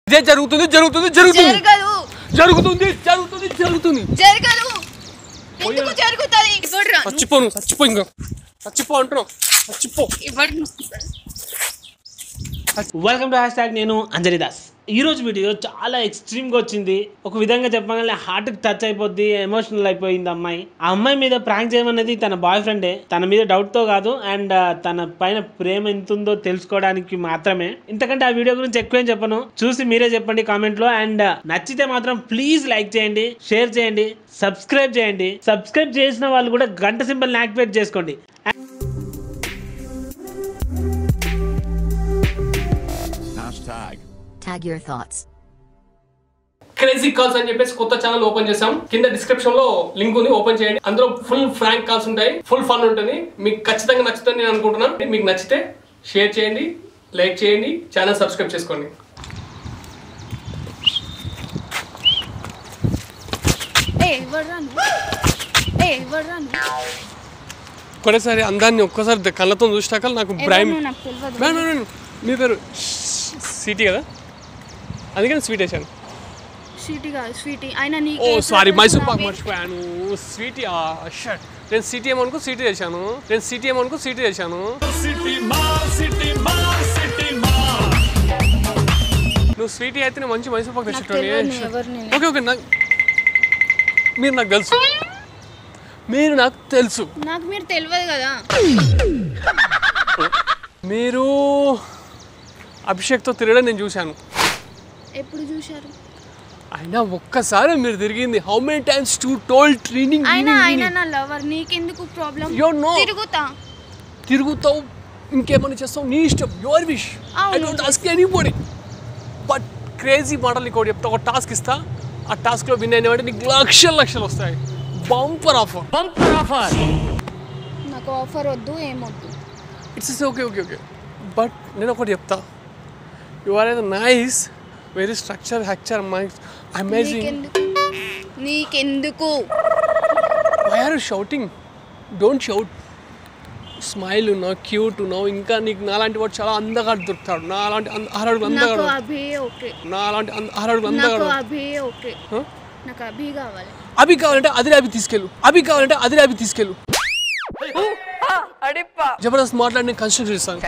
ఇదే జరుగుతుంది జరుగుతుంది జరుగుతుంది జరగదు జరుగుతుంది జరుగుతుంది జరుగుతుంది జరగదు ఎందుకు జరుగుతుంది ఇప్పుడు రా. చచ్చిపో నువ్వు చచ్చిపో ఇంకా చచ్చిపో అంటున్నావు చచ్చిపో ఇవ్వడు వెల్కమ్ టు హ్యాష్ ట్యాగ్ నేను అంజలి దాస్ ఈ రోజు వీడియో చాలా ఎక్స్ట్రీమ్గా వచ్చింది ఒక విధంగా చెప్పగానే హార్ట్కి టచ్ అయిపోద్ది ఎమోషనల్ అయిపోయింది అమ్మాయి ఆ అమ్మాయి మీద ప్రాంక్ చేయమన్నది తన బాయ్ ఫ్రెండే తన మీద డౌట్తో కాదు అండ్ తన పైన ప్రేమ ఎంత ఉందో తెలుసుకోవడానికి మాత్రమే ఇంతకంటే ఆ వీడియో గురించి ఎక్కువేం చెప్పను చూసి మీరే చెప్పండి కామెంట్లో అండ్ నచ్చితే మాత్రం ప్లీజ్ లైక్ చేయండి షేర్ చేయండి సబ్స్క్రైబ్ చేయండి సబ్స్క్రైబ్ చేసిన వాళ్ళు కూడా గంట సింబల్ని యాక్టివేట్ చేసుకోండి Hashtag. Tag your thoughts. Crazy calls అని చెప్పేసి కొత్త ఛానల్ ఓపెన్ చేసాం కింద డిస్క్రిప్షన్ లో లింక్ ఉంది ఓపెన్ చేయండి అందులో ఫుల్ ఫ్రాంక్ కాల్స్ ఉంటాయి ఫుల్ ఫన్ ఉంటుంది మీకు ఖచ్చితంగా నచ్చుతుంది నేను అనుకుంటున్నాను మీకు నచ్చితే షేర్ చేయండి లైక్ చేయండి ఛానల్ సబ్స్క్రైబ్ చేసుకోండి ఏ ఇవ్వడు రా నువ్వు. ఏ ఇవ్వడు రా నువ్వు. ఒక్కడేసారి అందాన్ని ఒక్కసారి కళ్ళతో చూసినాక నాకు బ్రైమ్ ఎవరు నాకు తెలియదు మేడం మేడం మీ పేరు స్వీటీ కదా అందుకని స్వీట్ వేసాను స్వీటీ కాదు స్వీటీ ఆయన ఓ నీకు సారీ మైసూర్ పాక్ మర్చిపోయాను స్వీటీ షర్ట్ నేను సిటీ ఏమనుకో సిటీ చేశాను నేను సిటీ ఏమనుకో సిటీ చేశాను నువ్వు స్వీటీ అయితే నేను మంచి మైసూర్ పాక్ తెలియదు తెచ్చేటోని నువ్వు ఎవరు నేను. ఓకే ఓకే నాకు మీరు నాకు తెలుసు మీరు నాకు తెలుసు నాకు మీరు తెలియదు కదా మీరు అభిషేక్తో తిరగడం నేను చూశాను ఎప్పుడు చూశారు అయినా ఒక్కసారి మీరు తిరిగింది how many times to told training ఆయన ఆయన నా లవర్ నీకెందుకు ప్రాబ్లం You know. తిరుగుతా తిరుగుతావు ఇంకేమైనా చేస్తావు నీ ఇష్టం యువర్ విష్ ఐ అవును. Don't ask anybody but crazy మాటలు నీకు ఒకటి చెప్తా ఒక టాస్క్ ఇస్తా ఆ టాస్క్లో విన్ అయిన నీకు లక్షలు లక్షలు వస్తాయి బంపర్ ఆఫర్ బంపర్ ఆఫర్ నాకు ఆఫర్ వద్దు ఏమొద్దు it's okay okay okay but నేను ఒకటి చెప్తా యు ఆర్ ఏదో నైస్ వెరీ స్ట్రక్చర్ హెక్చర్ మైండ్ అమేజింగ్ నీకెందుకు నీకెందుకు why are shouting don't shout smile ఉన్నావు క్యూట్ ఉన్నావు ఇంకా నీకు నాలాంటి వాడు చాలా అందగాడు దొరుకుతాడు నా అలాంటి ఆరాడు నాకు అందగాడు అభి ఓకే నా అలాంటి ఆరాడు నాకు అందగాడు అభి ఓకే Huh? నాకు అభి కావాలి అభి కావాలంటే అదిరే అభి తీసుకెళ్ళు అభి కావాలంటే అదిరే అభి తీసుకెళ్ళు జబర్దస్త్ మాట్లాడి నేను కన్సిడర్ చేస్తాను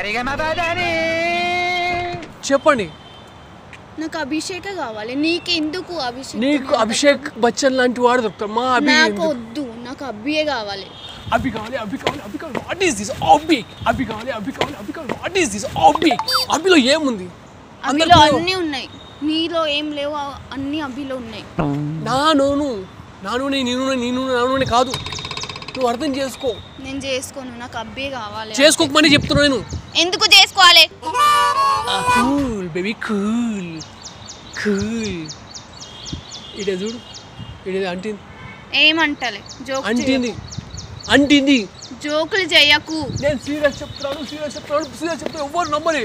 చెప్పండి నాకు అభిషేకే కావాలి నీకెందుకు అభిషేక్ నీకు అభిషేక్ బచ్చన్ లాంటి వాడు దొరుకుతాడు మా అభి నాకు ఎందుకు? వద్దు నాకు అభియే కావాలి అభి కావాలి అభి కావాలి అభి కావాలి what is this Abhi Abhi కావాలి అభి కావాలి అభి కావాలి వాట్ ఈస్ దిస్ అభి అభిలో ఏముంది అభిలో అందరిలో- అన్నీ ఉన్నాయి నీలో ఏం లేవు ఆ- అన్నీ అభిలో ఉన్నాయి నా నూను నా నూనె నీ నూనె నీ నూనె నా నూనె కాదు నువ్వు అర్థం చేసుకో నేను చేసుకోను నాకు అబ్బే కావాలి చేసుకోకమని చెప్తున్నా నేను ఎందుకు చేసుకోవాలి కూల్ బేబీ కూల్ కూల్ ఇదే చూడు ఇదే అంటింది ఏమంటలే జోక్ అంటింది అంటింది జోకులు చేయకు నేను సీరియస్ చెప్తున్నాను సీరియస్ చెప్తున్నాను సీరియస్ చెప్తాను ఎవ్వరు నమ్మని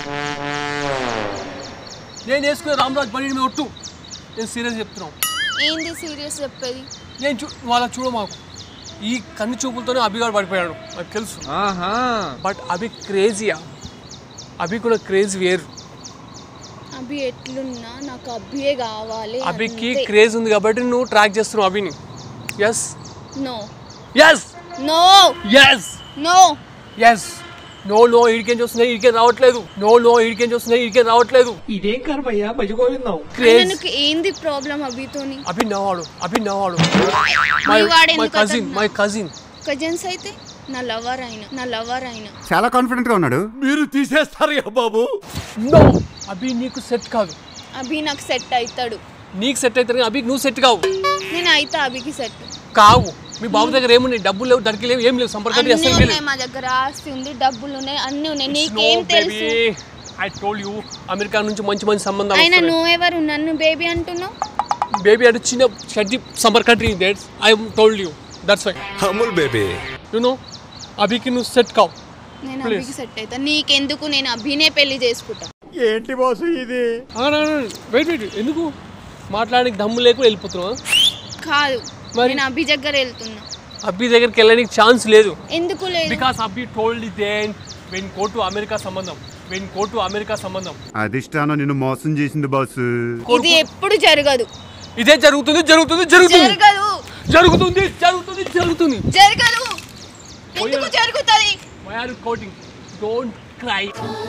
నేను వేసుకునే రామరాజ్ బండి మీద ఒట్టు నేను సీరియస్ చెప్తున్నాను ఏంది సీరియస్ చెప్పేది నేను చూ వాళ్ళ చూడ మాకు ఈ కన్ను చూపులతోనే అభిగాడు పడిపోయాడు నాకు తెలుసు బట్ అభి క్రేజీయా అభి కూడా క్రేజ్ వేరు అభి ఎట్లున్నా నాకు అభియే కావాలి అభికి క్రేజ్ ఉంది కాబట్టి నువ్వు ట్రాక్ చేస్తున్నావు అభిని yes no yes no yes no yes no no ఇడికేం చూస్తున్నాయి ఇడికేం రావట్లేదు నో నో ఇడికేం చూస్తున్నాయి ఇడికేం రావట్లేదు క్రేజ్ నాకు ఏంది ప్రాబ్లం అభితోని అభి నవాడు అభి నవాడు మై మీ వాడు మై ఎందుకు కజిన్ అతను? మై కజిన్ కజిన్స్ అయితే నా లవర్ అయినా నా లవర్ అయినా చాలా కాన్ఫిడెంట్ గా ఉన్నాడు మీరు తీసేస్తారు బాబు నో అభి నీకు సెట్ కాదు అభి నాకు సెట్ అవుతాడు నీకు సెట్ అయితే కానీ అభికి నువ్వు సెట్ కావు నేను అయితే అభికి సెట్ కావు మీ బాబు దగ్గర ఏమున్నాయి డబ్బులు లేవు దరికి లేవు ఏం లేవు సంపర్కాలు అన్నీ అసలు ఉన్నాయి లేవు మా దగ్గర ఆస్తి ఉంది డబ్బులు ఉన్నాయి అన్నీ ఉన్నాయి నీకేం తెలుసు ఐ టోల్ యూ అమెరికా నుంచి మంచి మంచి సంబంధాలు అయినా వస్తున్నాయి నువ్వెవరు నన్ను బేబీ అంటున్నావు బేబీ అంటే చిన్న షడ్జీ summer country that's I told you that's why Amul baby you know అభికి నువ్వు సెట్ కావు నేను Please. అభికి సెట్ అవుతా నీకెందుకు నేను అభినే పెళ్లి చేసుకుంటా ఏంటి బాసు ఇది వెయిట్ వెయిట్ ఎందుకు మాట్లాడడానికి దమ్ము లేకుండా వెళ్ళిపోతున్నావా కాదు మరి? నేను అభి దగ్గర వెళ్తున్నా అబ్బి దగ్గరికి వెళ్ళడానికి ఛాన్స్ లేదు ఎందుకు లేదు because Abhi told then when go to America సంబంధం వెన్ గో టు అమెరికా సంబంధం అధిష్టానం నిన్ను మోసం చేసింది బాస్ ఇది ఎప్పుడు జరగదు ఇదే జరుగుతుంది జరుగుతుంది జరుగుతుంది జరగదు జరుగుతుంది జరుగుతుంది జరుగుతుంది జరగదు ఎందుకు జరుగుతుంది why are coating don't cry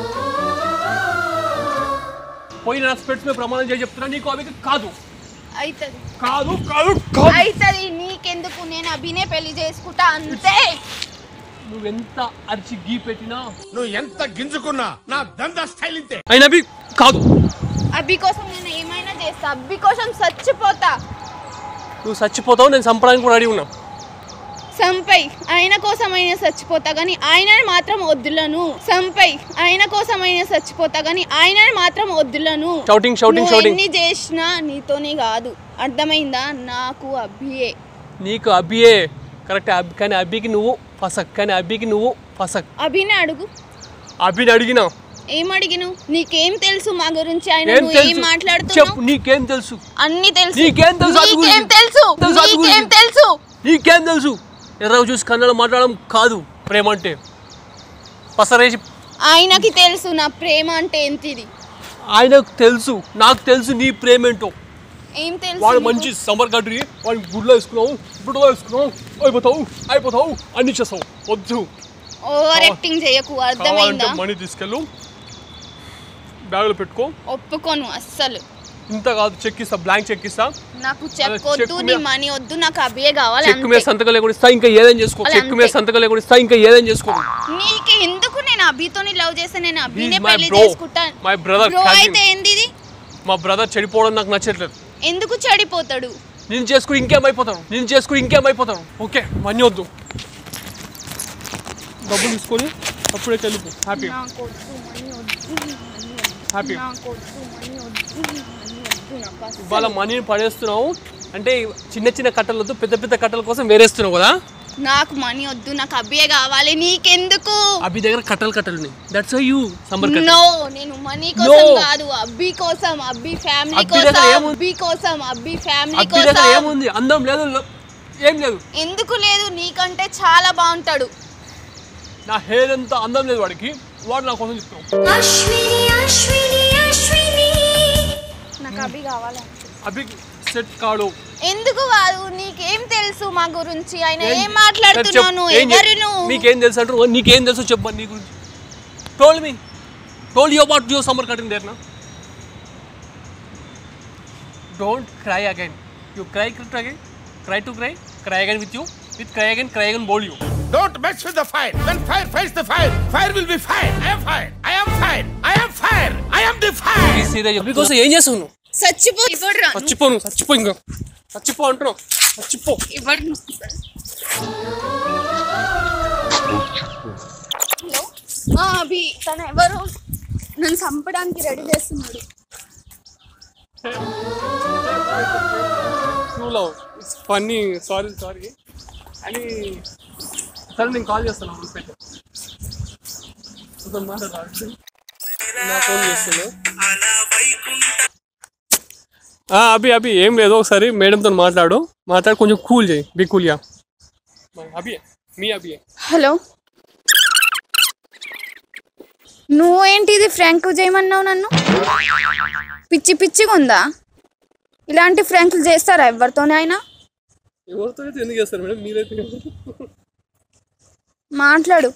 పోయిన స్పెట్స్ మీద ప్రమాణం చేసి చెప్తున్నా నీకు అవి కాదు అయితది కాదు కాదు కాదు అయితది నీకెందుకు నేను అభినే పెళ్లి చేసుకుంటా అంతే నువ్వెంత అరిచి గీ పెట్టినా నువ్వు ఎంత గింజుకున్నా నా దందా స్టైల్ ఇంతే అయినవి కాదు అభి కోసం నేను ఏమైనా చేస్తా అభి కోసం చచ్చిపోతా నువ్వు చచ్చిపోతావు నేను చంపడానికి కూడా రెడీ ఉన్నా సంపై ఆయన కోసం అయినా చచ్చిపోతా కానీ ఆయనని మాత్రం వద్దులను సంపై ఆయన కోసం అయినా చచ్చిపోతా కానీ ఆయనని మాత్రం వద్దులను Shouting, shouting, నువ్వు shouting. ఎన్ని చేసినా నీతోనే కాదు అర్థమైందా నాకు అభియే నీకు అబ్బియే కరెక్ట్ అబ్బి కానీ అబ్బికి నువ్వు ఫసక్ కానీ అబ్బికి నువ్వు ఫసక్ అభినే అడుగు అబ్బిని అడిగినా ఏం అడిగిను నీకేం తెలుసు మా గురించి ఆయన ఏం నువ్వు ఏం తెలుసు చెప్పు మాట్లాడుతున్నావు నీకేం తెలుసు అన్ని తెలుసు నీకేం తెలుసు అది నీకేం గురించి? తెలుసు తెలుసు అది నీకేం గురించి? తెలుసు నీకేం తెలుసు ఎర్రగా చూసి కన్నడ మాట్లాడడం కాదు ప్రేమ అంటే పసరేసి ఆయనకి తెలుసు నా ప్రేమ అంటే ఎంతిది ఆయనకు తెలుసు నాకు తెలుసు నీ ప్రేమ ఏంటో ఏం తెలుసు వాడు నీకు? మంచి సమ్మర్ కంట్రీ వాడిని గుడ్లో వేసుకున్నావు గుడ్లో వేసుకున్నావు అయిపోతావు అయిపోతావు అన్ని చేస్తావు వద్దు ఓవర్ యాక్టింగ్ చేయకు కావాలంటే అర్థమైందా మనీ తీసుకెళ్ళు బ్యాగులో పెట్టుకో ఒప్పుకోను అస్సలు ఇంత కాదు చెక్ ఇస్తా బ్లాంక్ చెక్ ఇస్తా నాకు చెక్కు చెప్పొద్దు నీ మీద- మనీ వద్దు నాకు అభియే కావాలి చెక్ మీద అంతే. సంతకం లేకుండా ఇస్తా ఇంకా ఏదైనా చేసుకో అలా చెక్ మీద అంతే. సంతకం లేకుండా ఇస్తా ఇంకా ఏదైనా చేసుకో నీకు ఎందుకు నేను అభితోని లవ్ చేస్తే నేను అభినే my పెళ్లి bro. చేసుకుంటా My brother, బ్రో cousin. అయితే ఏంది ఇది? మా బ్రదర్ చెడిపోవడం నాకు నచ్చట్లేదు ఎందుకు చెడిపోతాడు నేను చేసుకుని ఇంకేమైపోతాను నేను చేసుకుని ఇంకేమైపోతాను ఓకే మనీ వద్దు డబ్బులు తీసుకొని అప్పుడే వెళ్ళిపో హ్యాపీ నాకు వద్దు మనీ వద్దు మనీ వద్దు హ్యాపీ నాకు వద్దు మనీ వద్దు మనీ వద్దు నాకు అస్సలు ఇవాళ మనీని పడేస్తున్నావు అంటే చిన్న చిన్న కట్టలు వద్దు పెద్ద పెద్ద కట్టల కోసం వేరేస్తున్నావు కదా నాకు మనీ వద్దు నాకు అభియే కావాలి నీకెందుకు అభి దగ్గర కట్టలు కట్టలు ఉన్నాయి దట్స్ యూ సమ్మర్ కట్టలు నో నేను మనీ కోసం No. కాదు అబ్బి కోసం అబ్బి ఫ్యామిలీ అబ్బి దగ్గర కోసం ఏముంది? అబ్బి కోసం అబ్బి ఫ్యామిలీ అభి దగ్గర కోసం ఏముంది అందం లేదు లో- ఏం లేదు ఎందుకు లేదు నీకంటే చాలా బాగుంటాడు నా హెయిర్ ఎంత అందం లేదు వాడికి వాడు నా కోసం చెప్తావు అశ్విని అశ్విని అశ్విని నాకు అభి కావాలి అభి సెట్ కాడు ఎందుకు కాదు నీకేం తెలుసు మా గురించి ఆయన ఏం- ఏం మాట్లాడుతున్నాను చెప్పు, ఏం ఎవరు చెప్పు. నువ్వు నీకేం తెలుసు అంటారు నీకేం తెలుసు చెప్పు నీ గురించి tell me tell you about your summer cutting there నా don't cry again you cry cried again cry to cry cry again with you with cry again cry again బోల్ you Don't mess with the fire. When fire fights the fire, fire will be fire. I am fire. I am fire. I am fire. I am the fire. Because ఏం చేస్తావు నువ్వు చచ్చిపో ఇవ్వడు చచ్చిపో నువ్వు చచ్చిపో ఇంకా చచ్చిపో అంటున్నావు చచ్చిపో ఇవ్వడు హలో ఆ, అభి తను ఎవరు నన్ను చంపడానికి రెడీ చేస్తున్నాడు true love it's funny sorry sorry అని సరే నేను కాల్ చేస్తాను అప్పుడు పెట్టు అతను మాట్లాడాడు నా ఫోన్ చేస్తుండు ఆ, అభి అభి ఏం లేదు ఒకసారి మేడంతో మాట్లాడు మాట్లాడి కొంచెం కూల్ చేయి బి కూల్ యా అభి మీ అభి హలో నువ్వేంటి ఇది ఫ్రాంక్ చేయమన్నావు నన్ను పిచ్చి పిచ్చిగా ఉందా ఇలాంటి ఫ్రాంకులు చేస్తారా ఎవరితోనే అయినా ఎవరితో అయితే ఎందుకు చేస్తారు మేడం మీరైతే మాట్లాడు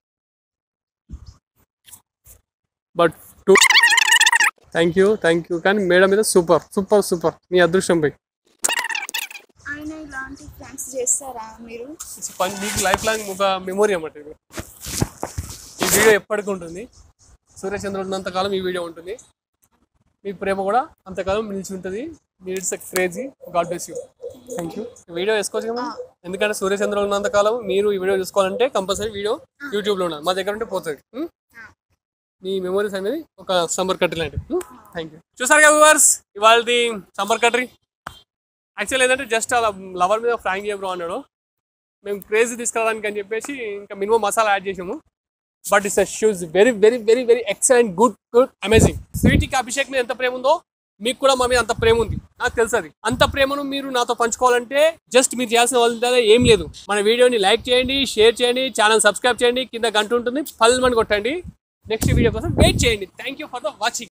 but too thank you thank you కానీ మేడం మీద సూపర్ సూపర్ సూపర్ మీ అదృష్టం పోయి ఆయన ఇలాంటి ఫ్రాంక్స్ చేస్తారా మీరు ఇట్స్ ఫన్ మీకు లైఫ్ లాంగ్ ఒక మెమొరీ అన్నమాట ఇది ఈ వీడియో ఎప్పటికీ ఉంటుంది సూర్య చంద్ర ఉన్నంతకాలం ఈ వీడియో ఉంటుంది మీ ప్రేమ కూడా అంతకాలం నిలిచి ఉంటుంది మీరు it's crazy God bless you thank you video వేసుకోవచ్చు కదా ఎందుకంటే సూర్య చంద్ర ఉన్నంతకాలం మీరు ఈ వీడియో చూసుకోవాలంటే కంపల్సరీ వీడియో యూట్యూబ్లో ఉండాలి మా దగ్గర ఉంటే పోతుంది ఉం? మీ మెమొరీస్ అనేది ఒక సమ్మర్ కట్రీ లాంటివి థ్యాంక్ యూ చూసారు కదా వ్యూవర్స్ ఇవాళ సమ్మర్ కట్రీ యాక్చువల్ ఏంటంటే జస్ట్ అలా లవర్ మీద ఫ్రాంక్ చేయబ్రో అన్నాడు మేము క్రేజీ తీసుకురావడానికి అని చెప్పేసి ఇంకా మినిమం మసాలా యాడ్ చేసాము but it's shoes very very very very excellent good good amazing స్వీటీకి Abhishek మీద ఎంత ప్రేమ ఉందో మీకు కూడా మా మీద అంత ప్రేమ ఉంది నాకు తెలుసు అది అంత ప్రేమను మీరు నాతో పంచుకోవాలంటే జస్ట్ మీరు చేయాల్సిన వాళ్ళ ఏం లేదు మన వీడియోని లైక్ చేయండి షేర్ చేయండి ఛానల్ సబ్స్క్రైబ్ చేయండి కింద గంట ఉంటుంది పల్మని కొట్టండి నెక్స్ట్ వీడియో కోసం వెయిట్ చేయండి thank you for the watching